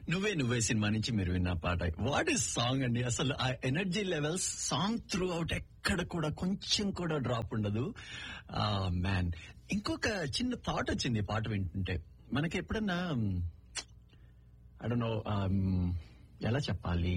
నువ్వే నువ్వే సినిమా నుంచి మీరు విన్న పాట వాట్ ఇస్ సాంగ్ అండి అసలు ఆ energy levels song throughout ఎక్కడ కూడా కొంచెం కూడా డ్రాప్ ఉండదు మ్యాన్ ఇంకొక చిన్న థాట్ వచ్చింది ఈ పాట వింటుంటే మనకి ఎప్పుడన్నా నో ఎలా చెప్పాలి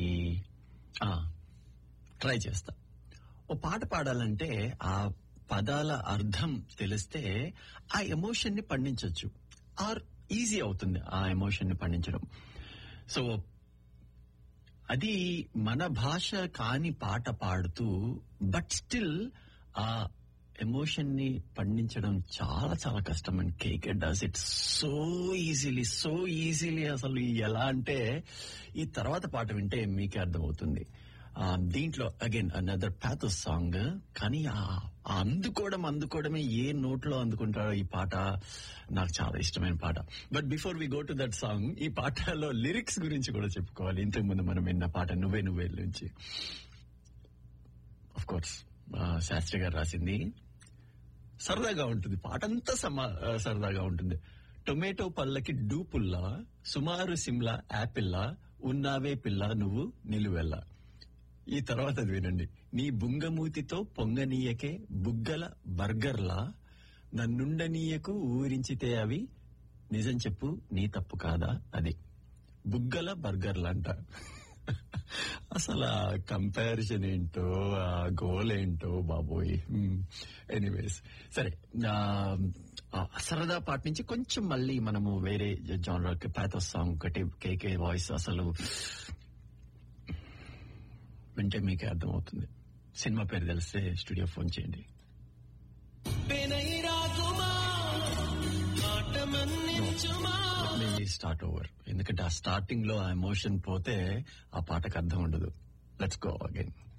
ట్రై చేస్తా ఓ పాట పాడాలంటే ఆ పదాల అర్థం తెలిస్తే ఆ ఎమోషన్ ని పండించవచ్చు ఆర్ ఈజీ అవుతుంది ఆ ఎమోషన్ ని పండించడం సో అది మన భాష కాని పాట పాడుతూ బట్ స్టిల్ ఆ ఎమోషన్ ని పండించడం చాలా చాలా కష్టం and cake does it so easily so easily అసలు ఎలా అంటే ఈ తర్వాత పాట వింటే మీకే అర్థమవుతుంది ఆ, దీంట్లో అగైన్ అనదర్ ప్యాథోస్ సాంగ్ కానీ ఆ ఆ అందుకోవడం అందుకోవడమే ఏ నోట్లో అందుకుంటారో ఈ పాట నాకు చాలా ఇష్టమైన పాట but before we go to that song ఈ పాటలో లిరిక్స్ గురించి కూడా చెప్పుకోవాలి ఇంతకు ముందు మనం విన్న పాట నువ్వే నువ్వే నుంచి ఆఫ్ కోర్స్ శాస్త్రి గారు రాసింది సరదాగా ఉంటుంది పాట అంతా సమా ఆ, సరదాగా ఉంటుంది టొమాటో పళ్ళకి డూపుల్లా సుమారు సిమ్లా యాపిల్లా ఉన్నావే పిల్ల నువ్వు నిలువెల్లా ఈ తర్వాత అది వినండి నీ బుంగమూతితో పొంగనీయకే బుగ్గల బర్గర్లా నన్నుండనీయకు ఊరించితే అవి నిజం చెప్పు నీ తప్పు కాదా అది బుగ్గల బర్గర్లు అంట అసలు ఆ కంపారిజన్ ఏంటో ఆ గోల్ ఏంటో బాబోయ్ ఎనీవేస్ సరే ఆ, ఆ సరదా పాట నుంచి కొంచెం మళ్ళీ మనము వేరే జానర్ ప్యాథోస్ సాంగ్ ఒకటి కేకే వాయిస్ అసలు వింటే మీకే అర్థమవుతుంది సినిమా పేరు తెలిస్తే స్టూడియో ఫోన్ చేయండి స్టార్ట్ ఓవర్ ఎందుకంటే ఆ స్టార్టింగ్ లో ఆ ఎమోషన్ పోతే ఆ పాటకు అర్థం ఉండదు లెట్స్ గో అగైన్